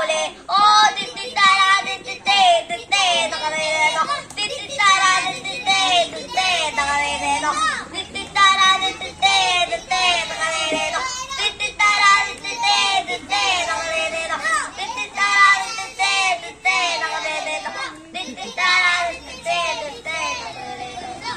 പോലെ ഓ തിത്തിത്താരാ തിത്തിത്തേ തിത്തേ തകവേനോ തിത്തിത്താരാ തിത്തിത്തേ തിത്തേ തകവേനോ തിത്തിത്താരാ തിത്തിത്തേ തിത്തേ തകവേനോ തിത്തിത്താരാ തിത്തിത്തേ തിത്തേ തകവേനോ തിത്തിത്താരാ തിത്തിത്തേ തിത്തേ തകവേനോ തിത്തിത്താരാ തിത്തിത്തേ തിത്തേ തകവേനോ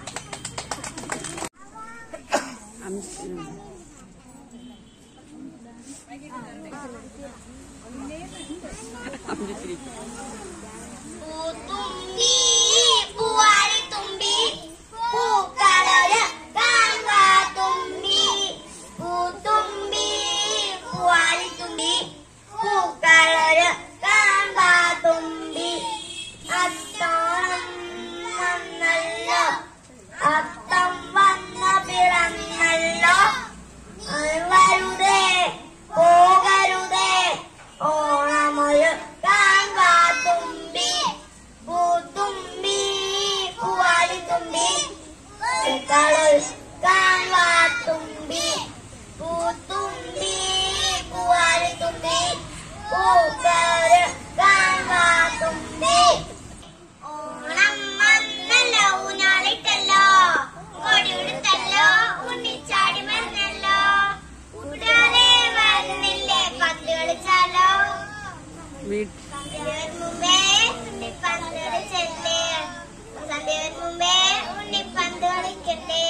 പൂത്തുമ്പി പൂവാലിത്തുമ്പി പൂക്കളൊരു കാൺകാത്തുമ്പി പൂത്തുമ്പി പൂവാലിത്തുമ്പി പൂക്കളൊരു കാൺകാത്തുമ്പി അത്തോണം വന്നല്ലോ അത്തം വന്ന പിറന്നല്ലോ വരുതേ പോകരുതേ ഓണമൊരു കാൺകാത്തുമ്പി പൂത്തുമ്പി പൂവാലിത്തുമ്പി പൂക്കളൊരു കാൺകാത്തുമ്പി പൂത്തുമ്പി പൂവാലിത്തുമ്പി പൂക്കളൊരു കാൺകാത്തുമ്പി ഓണം വന്നല്ലോ ഊഞ്ഞാലിട്ടല്ലോ കൊടിയുടുത്തല്ലോ ഉണ്ണിച്ചാടി വന്നല്ലോ ഉടാനെ വരുന്നില്ലേ പന്ത് കളിച്ചാലോ സന്ധ്യ വരും മുമ്പേ ഉണ്ണിപ്പന്ത് കളിച്ചല്ലേ സന്ധ്യ വരും മുമ്പേ ഉണ്ണിപ്പന്ത് കളിക്കട്ടെ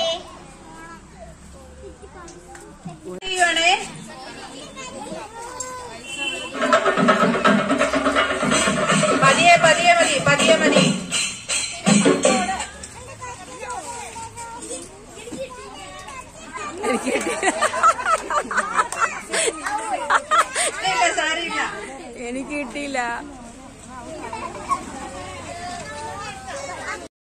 ചെയ്യുവാണേ പതിയെ പതിയെ മതി പതിയെ മതി ഇല്ല, സാരമില്ല എനിക്ക് കിട്ടിയില്ല